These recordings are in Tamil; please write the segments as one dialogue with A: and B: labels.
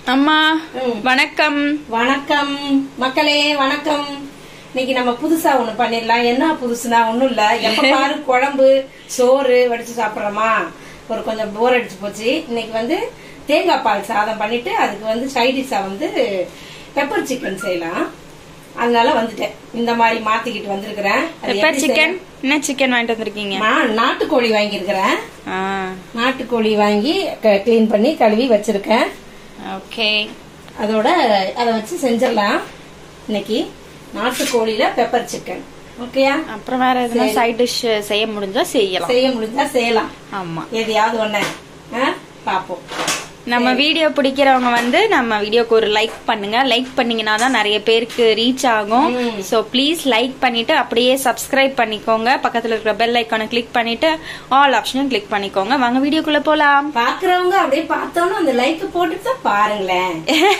A: அம்மா
B: ம்.
A: வணக்கம்
B: வணக்கம் மக்களே வணக்கம் இன்னைக்கு நம்ம புதுசா ஒண்ணு பண்ணிடலாம் என்ன புதுசுனா ஒண்ணும் இல்ல எப்ப பாரு குழம்பு சோறு வடிச்சு சாப்பிடுறோமா ஒரு கொஞ்சம் போர் அடிச்சு போச்சு இன்னைக்கு வந்து தேங்காய் பால் சாதம் பண்ணிட்டு அதுக்கு வந்து சைடிஷா வந்து பெப்பர் சிக்கன் செய்யலாம் அதனால வந்துட்டேன் இந்த மாதிரி மாத்திக்கிட்டு வந்திருக்கிறேன் அது
A: பெப்பர்
B: எப்படி
A: சிக்கன் என்ன சிக்கன் வாங்கிட்டு வந்திருக்கீங்க
B: செய்யலாம்? நான் நாட்டுக்கோழி வாங்கியிருக்கிறேன்
A: ஆ
B: நாட்டுக்கோழி வாங்கி க்ளீன் பண்ணி கழுவி வச்சிருக்கேன்
A: ஓகே
B: அதோட அதை வச்சு செஞ்சிடலாம் இன்னைக்கு நாட்டுக்கோழியில பெப்பர் சிக்கன் ஓகேயா
A: அப்புறம் வேற எதுனா சைட் டிஷ் செய்ய முடிஞ்சா செய்யலாம்
B: செய்ய முடிஞ்சா செய்யலாம்
A: ஆமா
B: எதையாவது ஒண்ணு ஆ? பாப்போம்
A: நம்ம வீடியோ பிடிக்கிறவங்க வந்து நம்ம வீடியோக்கு ஒரு லைக் பண்ணுங்க லைக் பண்ணீங்கன்னா தான் நிறைய பேருக்கு ரீச் ஆகும்
B: ம்.
A: சோ ப்ளீஸ் லைக் பண்ணிட்டு அப்படியே சப்ஸ்கிரைப் பண்ணிக்கோங்க பக்கத்துல இருக்கிற பெல் ஐக்கானை கிளிக் பண்ணிட்டு ஆல் ஆப்ஷனும் கிளிக் பண்ணிக்கோங்க வாங்க வீடியோக்குள்ள போலாம்
B: பாக்குறவங்க அப்படியே பார்த்தோன்னு அந்த லைக் போட்டுட்டு தான் பாருங்களேன்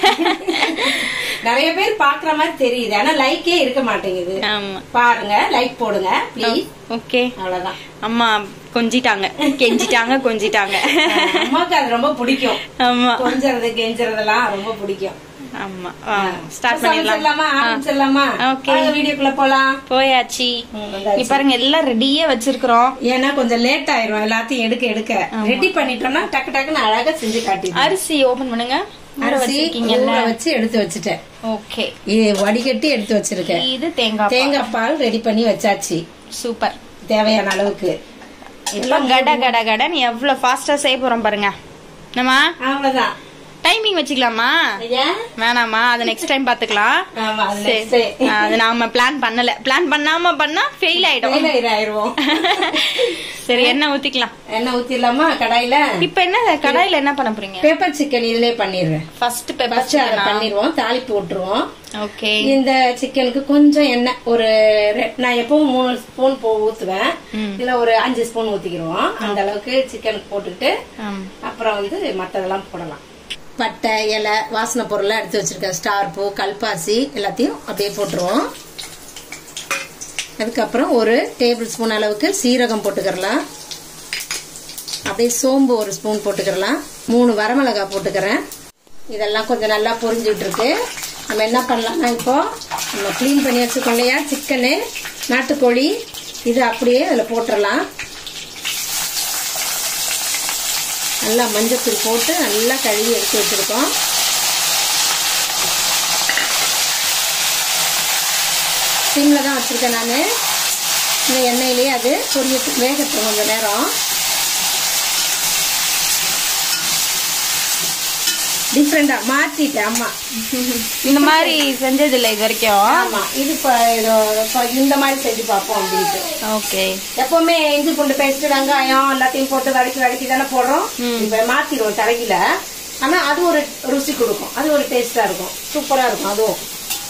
B: நிறைய பேர் பாக்குற மாதிரி தெரியுது ஆனா லைக்கே இருக்க மாட்டேங்குது
A: ஆமா
B: பாருங்க லைக் போடுங்க ப்ளீஸ்
A: ஓகே
B: அவ்வளவுதான்
A: அம்மா கொஞ்சிட்டாங்க கெஞ்சிட்டாங்க கொஞ்சிட்டாங்க
B: அம்மாக்கு அது ரொம்ப பிடிக்கும்
A: ஆமா
B: கொஞ்சறது கெஞ்சறதெல்லாம் ரொம்ப பிடிக்கும்
A: ஆமா ஸ்டார்ட் பண்ணிடலாம்
B: சமைச்சிடலாமா ஆரம்பிச்சிடலாமா
A: Okay.
B: வாங்க வீடியோக்குள்ள போலாம்
A: போயாச்சு
B: ம்,
A: நீ பாருங்க எல்லாம் ரெடியே வச்சிருக்கிறோம்
B: ஏன்னா கொஞ்சம் லேட் ஆயிரும் எல்லாத்தையும் எடுக்க எடுக்க ரெடி பண்ணிட்டோம்னா டக்கு டக்குன்னு அழகா செஞ்சு காட்டிடுவோம்
A: அரிசி ஓபன் பண்ணுங்க ஊற
B: அரிசி
A: வச்சிருக்கீங்கல்ல
B: ஊற வச்சு எடுத்து வச்சுட்டேன்
A: ஓகே
B: இது வடிகட்டி எடுத்து வச்சிருக்கேன்
A: இது தேங்காய் பால்.
B: தேங்காய் பால் ரெடி பண்ணி வச்சாச்சு
A: சூப்பர்
B: தேவையான அளவுக்கு
A: இப்ப கட கட கடன்னு எவ்வளவு ஃபாஸ்டா செய்ய போறோம் பாருங்க நம்ம
B: அவ்வளவுதான்
A: டைமிங் வச்சுக்கலாமா
B: ஐயா
A: வேணாமா அது நெக்ஸ்ட் டைம் பாத்துக்கலாம்
B: ஆமா அது
A: சரி.
B: next day.
A: ஆ, அது நாம பிளான் பண்ணல பிளான் பண்ணாம பண்ணா ஃபெயில் ஆயிடும்
B: failure ஆயிருவோம்
A: சரி என்ன ஊத்திக்கலாம்
B: எண்ணெய் ஊத்திடலாமா கடாயில
A: இப்ப என்ன கடாயில என்ன பண்ண போறீங்க
B: பேப்பர் சிக்கன் இதுலயே பண்ணிடுறேன்
A: ஃபர்ஸ்ட் பெப்பர்
B: ஃபர்ஸ்ட் அதை பண்ணிடுவோம் தாளிப்பு விட்டுருவோம்
A: ஓகே
B: இந்த சிக்கனுக்கு கொஞ்சம் எண்ணெய் ஒரு ரெ- நான் எப்பவும் மூணு ஸ்பூன் போ ஊத்துவேன்
A: ம்.
B: இதுல ஒரு அஞ்சு ஸ்பூன் ஊத்திக்கிறோம் அந்த அளவுக்கு சிக்கனுக்கு போட்டுக்கிட்டு
A: ஆம்.
B: அப்புறம் வந்து மத்ததெல்லாம் போடலாம் பட்டை இலை வாசனை பொருள்லாம் எடுத்து வச்சிருக்கேன் ஸ்டார் பூ கல்பாசி எல்லாத்தையும் அப்படியே போட்டுருவோம் அதுக்கப்புறம் ஒரு டேபிள் ஸ்பூன் அளவுக்கு சீரகம் போட்டுக்கிறலாம் அப்படியே சோம்பு ஒரு ஸ்பூன் போட்டுக்கிறலாம் மூணு வரமிளகாய் போட்டுக்கிறேன் இதெல்லாம் கொஞ்சம் நல்லா பொரிஞ்சுட்டு இருக்கு நம்ம என்ன பண்ணலாம்னா இப்போ நம்ம க்ளீன் பண்ணி வச்சுக்கோம் இல்லையா சிக்கனு நாட்டுக்கோழி இது அப்படியே அதில் போட்டுடலாம் நல்லா மஞ்சத்தூள் போட்டு நல்லா கழுவி எடுத்து வச்சிருக்கோம் சிம்ல தான் வச்சிருக்கேன் நான் இந்த எண்ணெயிலேயே அது பொரிய வேகட்டும் கொஞ்சம் நேரம் டிஃப்ரெண்டா மாத்திட்டேன் அம்மா
A: இந்த மாதிரி செஞ்சது இல்ல இது வரைக்கும்
B: ஆமா இது இப்ப இதோ- இப்ப இந்த மாதிரி செஞ்சு பார்ப்போம் அப்படின்ட்டு
A: ஓகே
B: எப்பவுமே இஞ்சி பூண்டு பேஸ்ட் வெங்காயம் எல்லாத்தையும் போட்டு வதக்கி வதக்கி தானே போடுறோம் இப்ப மாத்திடுவோம் தலையில ஆனா அது ஒரு ருசி கொடுக்கும் அது ஒரு டேஸ்டா இருக்கும் சூப்பரா இருக்கும் அதுவும்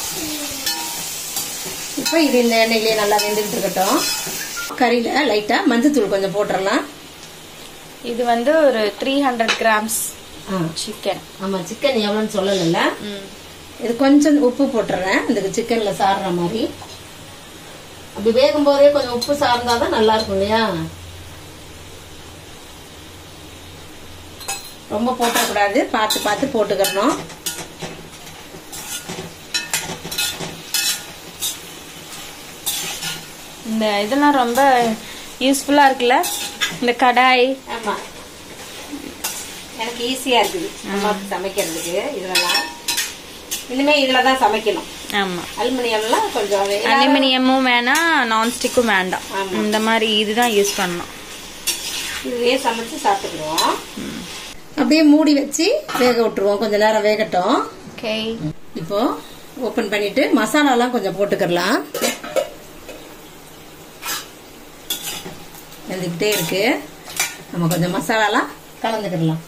B: இப்ப இது இந்த எண்ணெயிலேயே நல்லா வெந்துகிட்டு இருக்கட்டும் கறியில லைட்டா மஞ்சத்தூள் கொஞ்சம் போட்டுடலாம்
A: இது வந்து ஒரு த்ரீ ஹண்ட்ரட் கிராம்ஸ்
B: ஆ,
A: சிக்கன்
B: ஆமா சிக்கன் எவ்வளவுன்னு சொல்லல இது கொஞ்சம் உப்பு போட்டுறேன் இந்த சிக்கன்ல சாடுற மாதிரி அப்படி வேகும் போதே கொஞ்சம் உப்பு சார்ந்தாதான் நல்லா இருக்கும் இல்லையா ரொம்ப போட்டக்கூடாது பார்த்து பார்த்து போட்டுக்கிறணும்
A: இந்த இதெல்லாம் ரொம்ப யூஸ்ஃபுல்லா இருக்குல்ல இந்த கடாய்
B: ஆமா எனக்கு ஈஸியா இருக்குது அம்மாவுக்கு சமைக்கிறதுக்கு இதுலலாம் இனிமே இதுல தான் சமைக்கணும்
A: ஆமா
B: அலுமினியம்லாம் கொஞ்சம் வே-
A: அலுமினியமும் வேணாம் நான்ஸ்டிக்கும் வேண்டாம்
B: ஆமா.
A: இந்த மாதிரி இதுதான் யூஸ் பண்ணணும்
B: இதுலயே சமைச்சு சாப்பிட்டுக்குவோம் அப்படியே மூடி வச்சு வேக விட்டுருவோம் கொஞ்ச நேரம் வேகட்டும்
A: ஓகே
B: இப்போ ஓபன் பண்ணிட்டு மசாலாலாம் கொஞ்சம் போட்டுக்கலாம் வெந்துக்கிட்டே இருக்கு நம்ம கொஞ்சம் மசாலாலாம் கலந்துக்கிடலாம்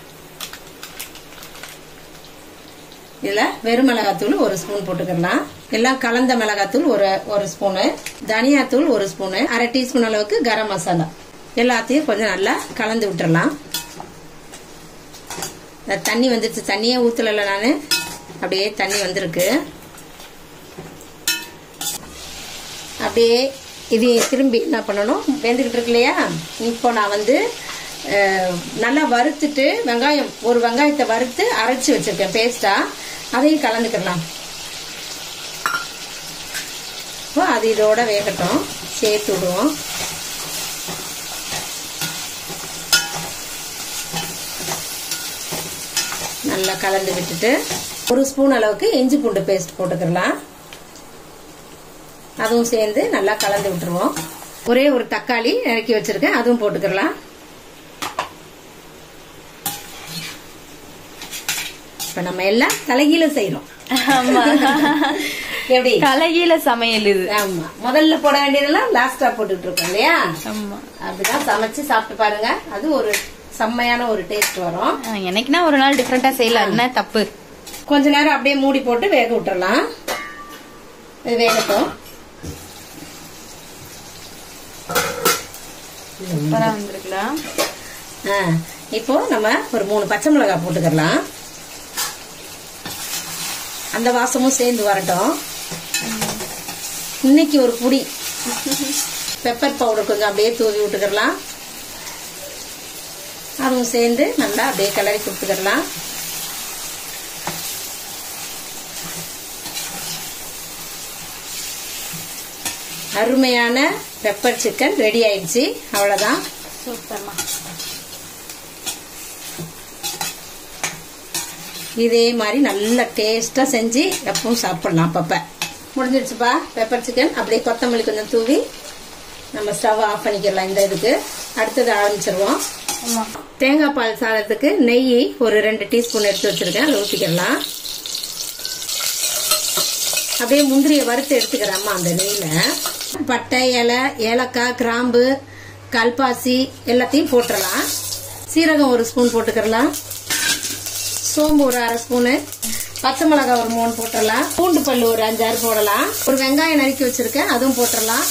B: இதுல வெறும் மிளகாத்தூள் ஒரு ஸ்பூன் போட்டுக்கிடலாம் எல்லாம் கலந்த மிளகாத்தூள் ஒரு ஒரு ஸ்பூனு தனியாத்தூள் ஒரு ஸ்பூனு அரை டீஸ்பூன் அளவுக்கு கரம் மசாலா எல்லாத்தையும் கொஞ்சம் நல்லா கலந்து விட்டுறலாம் இந்த தண்ணி வந்துருச்சு தண்ணியே ஊத்தல நானு அப்படியே தண்ணி வந்திருக்கு அப்படியே இது திரும்பி என்ன பண்ணணும் வெந்துக்கிட்டு இருக்கு இல்லையா இப்போ நான் வந்து அஹ், நல்லா வறுத்துட்டு வெங்காயம் ஒரு வெங்காயத்தை வறுத்து அரைச்சி வச்சிருக்கேன் பேஸ்டா அதையும் கலந்துக்கலாம் இப்போ அது இதோட வேகட்டும் சேர்த்து விடுவோம் நல்லா கலந்து விட்டுட்டு ஒரு ஸ்பூன் அளவுக்கு இஞ்சி பூண்டு பேஸ்ட் போட்டுக்கலாம் அதுவும் சேர்ந்து நல்லா கலந்து விட்டுருவோம் ஒரே ஒரு தக்காளி இறக்கி வச்சிருக்கேன் அதுவும் போட்டுக்கலாம் இப்ப நம்ம எல்லாம் தலைகீழ செய்யறோம்
A: ஆமா
B: எப்படி
A: கலகில சமையல் இது
B: ஆமா முதல்ல போட வேண்டியதெல்லாம் லாஸ்டா போட்டுட்டு இருக்கோம் இல்லையா
A: ஆமா
B: அப்படிதான் சமைச்சு சாப்பிட்டு பாருங்க அது ஒரு செம்மையான ஒரு டேஸ்ட் வரும்
A: ஆ, என்னைக்குன்னா ஒரு நாள் டிஃப்ரெண்டா செய்யலாம் என்ன தப்பு
B: கொஞ்ச நேரம் அப்படியே மூடி போட்டு வேக விட்டுறலாம் இது வேகட்டும்
A: சூப்பரா வந்திருக்கலாம்
B: ஆ, இப்போ நம்ம ஒரு மூணு பச்சை மிளகாய் போட்டுக்கலாம் அந்த வாசமும் சேர்ந்து வரட்டும் இன்னைக்கு ஒரு புடி பெப்பர் பவுடர் கொஞ்சம் அப்படியே தூவி விட்டுக்கலாம் அதுவும் சேர்ந்து நல்லா அப்படியே கிளறி கொடுத்துக்கலாம் அருமையான பெப்பர் சிக்கன் ரெடி ஆயிடுச்சு அவ்வளவுதான்
A: சூப்பர்மா
B: இதே மாதிரி நல்ல டேஸ்டா செஞ்சு எப்பவும் சாப்பிடலாம் அப்பப்ப முடிஞ்சிருச்சுப்பா பெப்பர் சிக்கன் அப்படியே கொத்தமல்லி கொஞ்சம் தூவி நம்ம ஸ்டவ் ஆஃப் பண்ணிக்கலாம் இந்த இதுக்கு அடுத்தது ஆரம்பிச்சிருவோம்
A: ஆமா
B: தேங்காய் பால் சாதத்துக்கு நெய் ஒரு ரெண்டு டீஸ்பூன் எடுத்து வச்சிருக்கேன் அதை ஊற்றிக்கலாம் அப்படியே முந்திரியை வறுத்து எடுத்துக்கிறேம்மா அந்த நெய்யில பட்டை இலை ஏலக்காய் கிராம்பு கல்பாசி எல்லாத்தையும் போட்டுடலாம் சீரகம் ஒரு ஸ்பூன் போட்டுக்கிறலாம் சோம்பு ஒரு அரை ஸ்பூனு பச்சை மிளகாய் ஒரு மூணு போட்டுடலாம் பூண்டு பல்லு ஒரு அஞ்சாறு போடலாம் ஒரு வெங்காயம் நறுக்கி வச்சிருக்கேன் அதுவும் போட்டுடலாம்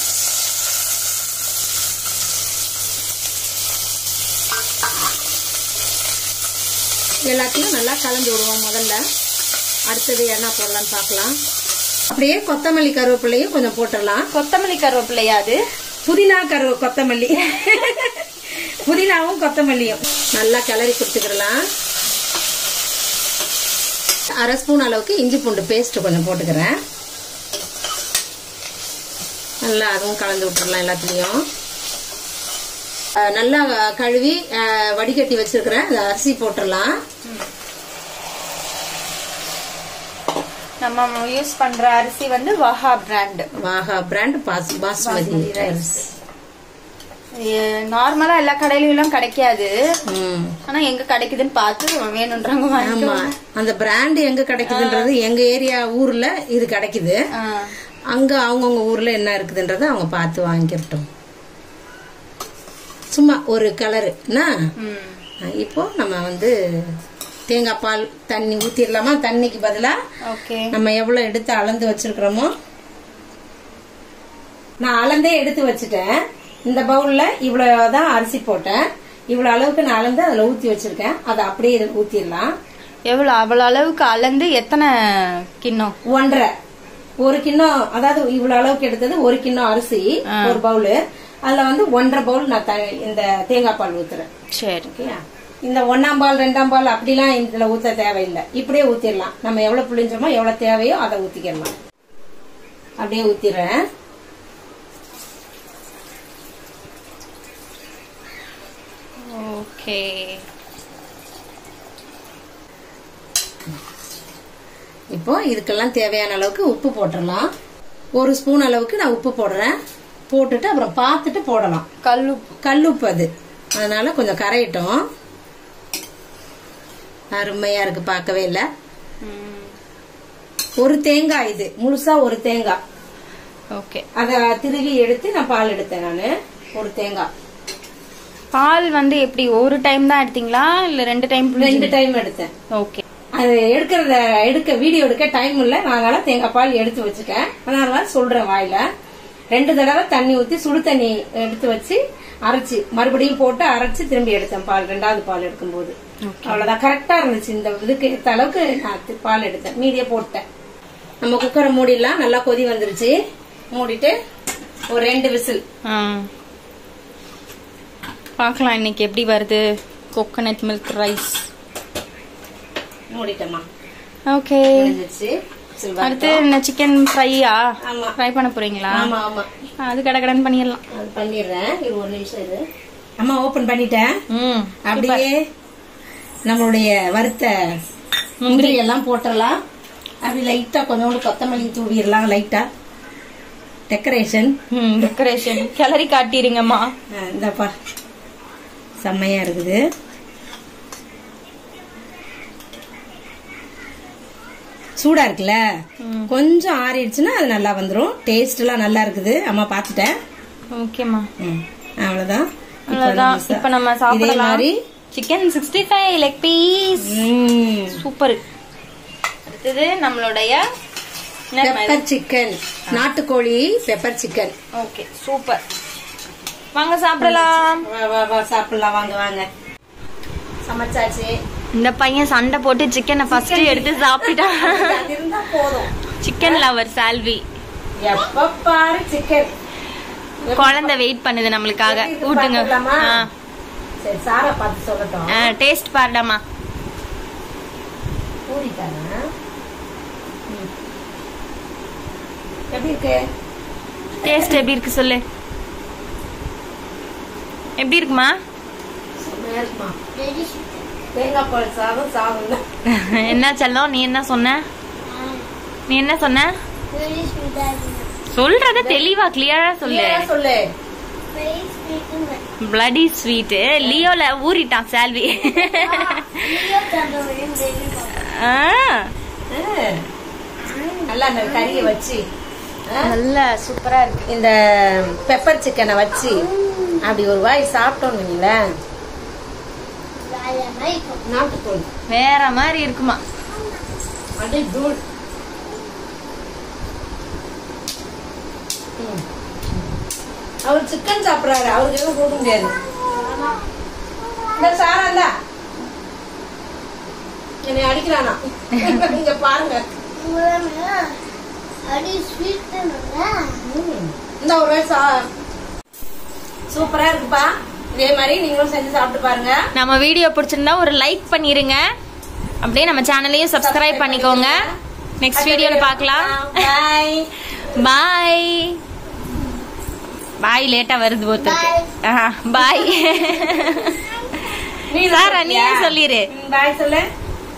B: எல்லாத்தையும் நல்லா கலந்து விடுவோம் முதல்ல அடுத்தது என்ன போடலாம்னு பார்க்கலாம் அப்படியே கொத்தமல்லி கருவேப்பிலையும் கொஞ்சம் போட்டுடலாம்
A: கொத்தமல்லி கருவேப்பிலையா அது
B: புதினா கருவே கொத்தமல்லி புதினாவும் கொத்தமல்லியும் நல்லா கிளறி கொடுத்துக்கிடலாம் அரை ஸ்பூன் அளவுக்கு இஞ்சி பூண்டு பேஸ்ட் கொஞ்சம் போட்டுக்கிறேன் நல்லா அதுவும் கலந்து விட்டுறலாம் எல்லாத்துலேயும் நல்லா கழுவி அஹ், வடிகட்டி வச்சிருக்கிறேன் அந்த அரிசி போட்டுடலாம்
A: நம்ம யூஸ் பண்ற அரிசி வந்து வஹா பிராண்ட்
B: வாகா பிராண்ட் பாஸ் பாஸ்மதி
A: பாஸ்மதி rice.
B: ரைஸ்
A: நார்மலா எல்லா கடையிலும் எல்லாம் கிடைக்காது
B: ம்
A: ஆனா எங்க கிடைக்குதுன்னு பார்த்து வேணுன்றவங்க
B: ஆமா
A: வாங்கிக்குவாங்க
B: அந்த பிராண்ட் எங்க கிடைக்குதுன்றது எங்க ஏரியா ஊர்ல இது கிடைக்குது
A: ஆ.
B: அங்க அவங்கவுங்க ஊர்ல என்ன இருக்குதுன்றத அவங்க பார்த்து வாங்கிக்கிறட்டும் சும்மா ஒரு கலரு என்ன
A: ம்.
B: இப்போ நம்ம வந்து தேங்காய் பால் தண்ணி ஊத்திடலாமா தண்ணிக்கு பதிலா
A: ஓகே
B: நம்ம எவ்வளவு எடுத்து அளந்து வச்சிருக்கிறோமோ நான் அளந்தே எடுத்து வச்சுட்டேன் இந்த பவுல்ல இவ்வளவுதான் அரிசி போட்டேன் இவ்வளவு அளவுக்கு நான் அளந்து அதுல ஊத்தி வச்சிருக்கேன் அதை அப்படியே இதில் ஊத்திடலாம்
A: எவ்வளவு அவ்வளவு அளவுக்கு அளந்து எத்தனை கிண்ணம்
B: ஒன்றரை ஒரு கிண்ணம் அதாவது இவ்வளவு அளவுக்கு எடுத்தது ஒரு கிண்ணம் அரிசி ஒரு பவுல் அதுல வந்து ஒன்றரை பவுல் நான் த- இந்த தேங்காய் பால் ஊத்துறேன்
A: சரி
B: ஓகேயா இந்த ஒன்னாம் பால் ரெண்டாம் பால் அப்படிலாம் இதுல ஊத்த தேவையில்லை இப்படியே ஊத்திடலாம் நம்ம எவ்வளவு புளிஞ்சோமோ எவ்வளவு தேவையோ அதை ஊத்திக்கலாம் அப்படியே ஊத்திடுறேன்
A: ஓகே
B: இப்போ இதுக்கெல்லாம் தேவையான அளவுக்கு உப்பு போட்டுடலாம் ஒரு ஸ்பூன் அளவுக்கு நான் உப்பு போடுறேன் போட்டுட்டு அப்புறம் பார்த்துட்டு போடலாம்
A: கல்லுப்பு
B: கல்லுப்பு அது அதனால கொஞ்சம் கரையிட்டோம் அருமையா இருக்கு பார்க்கவே இல்லை
A: ம்.
B: ஒரு தேங்காய் இது முழுசா ஒரு தேங்காய்
A: ஓகே
B: அத திருவி எடுத்து நான் பால் எடுத்தேன் நானு ஒரு தேங்காய்
A: பால் வந்து எப்படி ஒரு டைம் தான் எடுத்தீங்களா இல்ல ரெண்டு டைம்
B: ரெண்டு டைம் எடுத்தேன்
A: ஓகே
B: அது எடுக்கிறத எடுக்க வீடியோ எடுக்க டைம் இல்ல நாங்கள தேங்காய் பால் எடுத்து வச்சுட்டேன் அதனால சொல்றேன் வாயில ரெண்டு தடவை தண்ணி ஊத்தி சுடு தண்ணி எடுத்து வச்சு அரைச்சு மறுபடியும் போட்டு அரைச்சு திரும்பி எடுத்தேன் பால் ரெண்டாவது பால் எடுக்கும்போது அவ்வளவுதான் கரெக்டா இருந்துச்சு இந்த இதுக்கு ஏத்த அளவுக்கு நான் தி- பால் எடுத்தேன் மீதியே போட்டேன் நம்ம குக்கரை மூடிடலாம் நல்லா கொதி வந்துருச்சு மூடிட்டு ஒரு ரெண்டு விசில்
A: ஆ. பார்க்கலாம் இன்னைக்கு எப்படி வருது கோகனட் மில்க் ரைஸ்
B: மூடிட்டோமா
A: ஓகே
B: முடிஞ்சிருச்சு சரி,
A: அடுத்து
B: வரட்டும்.
A: இந்த சிக்கன் ஃப்ரையா
B: ஆமா
A: ஃப்ரை பண்ண போறீங்களா
B: ஆமா ஆமா
A: அது கடகடன்னு பண்ணிடலாம்
B: அது பண்ணிடுறேன் இது ஒரு நிமிஷம் இரு அம்மா ஓபன் பண்ணிட்டேன்
A: ம்
B: அப்படியே நம்மளுடைய வறுத்த முந்திரி எல்லாம் போட்டுடலாம் அப்படி லைட்டா கொஞ்சோண்டு கொத்தமல்லி தூவிடலாம் லைட்டா டெக்கரேஷன்
A: ம் டெக்கரேஷன் கிளறி காட்டிருங்கம்மா
B: இந்தாப்பா செம்மையா இருக்குது சூடா இருக்குல்ல
A: ம்.
B: கொஞ்சம் ஆறிடுச்சுன்னா அது நல்லா வந்துரும் டேஸ்ட் எல்லாம் நல்லா இருக்குது அம்மா பார்த்துட்டேன்
A: ஓகேம்மா
B: ம், அவ்வளவுதான் இப்ப
A: அவ்வளவுதான்
B: நம்ம சா-
A: இப்ப நம்ம
B: இதே
A: சாப்பிடலாம்
B: மாதிரி
A: chicken sixty five leg piece
B: ம்,
A: சூப்பர் அடுத்தது நம்மளுடைய
B: பெப்பர் சிக்கன் நாட்டுக்கோழி பெப்பர் சிக்கன்
A: ஓகே சூப்பர் வாங்க சாப்பிடலாம்
B: வா வா வா சாப்பிடலாம் வாங்க வாங்க சமைச்சாச்சு
A: இந்த பையன் சண்டை போட்டு சிக்கனை ஃபர்ஸ்ட் எடுத்து சாப்பிட்டான்
B: அது இருந்தா போதும்
A: சிக்கன் லவர் சால்வி
B: எப்ப பாரு சிக்கன்
A: குழந்தை வெயிட் பண்ணுது நம்மளுக்காக
B: எப்படி இருக்கு
A: ஊட்டுங்க
B: பார்த்துடலாமா? சரி சாரா பார்த்து சொல்லட்டும்
A: டேஸ்ட் பாருடாமா
B: பூரிட்டாங்க எப்படி இருக்கு
A: டேஸ்ட் எப்படி இருக்கு சொல்லு எப்படி இருக்குமா
B: செம்மையா இருக்குமா தேங்காய் பால் சாதம் சாதம் தான்
A: என்ன செல்லம் நீ என்ன சொன்ன நீ என்ன சொன்ன சொல்றத தெளிவா கிளியரா சொல்லு
B: Clear ஆ சொல்லு
A: பிளடி ஸ்வீட் லியோல ஊறிட்டான் சால்வி ஆ,
B: ஆ. நல்லா அந்த கறியை வச்சு ஆ,
A: நல்ல சூப்பரா இருக்கு
B: இந்த பெப்பர் சிக்கனை வச்சு அப்படி ஒரு வாய் சாப்பிட்டோம்னு வைங்களேன் நாட்டுக்கோழி
A: வேற மாதிரி இருக்குமா
B: அப்படியே தூள் ம். அவர் சிக்கன் சாப்பிடுறாரு அவருக்கு எதுவும் கொடுக்க முடியாது இந்த சாரா என்னை அடிக்கிறானா இங்க பாருங்க ம். இந்த ஒரு வாய் சா சூப்பரா இருக்குப்பா இதே மாதிரி நீங்களும் செஞ்சு சாப்பிட்டு பாருங்க
A: நம்ம வீடியோ பிடிச்சிருந்தா ஒரு லைக் பண்ணிருங்க அப்படியே நம்ம சேனலையும் சப்ஸ்கிரைப் பண்ணிக்கோங்க நெக்ஸ்ட் வீடியோல பார்க்கலாம்
B: பாய்
A: பாய் பாய் லேட்டா வருது ஒருத்தருக்கு பாய்
B: நீ
A: சாரா நீ சொல்லிரு
B: பாய் சொல்லு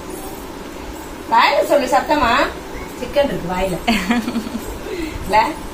B: வாயில சொல்லு சத்தமா சிக்கன் இருக்கு வாயில இல்ல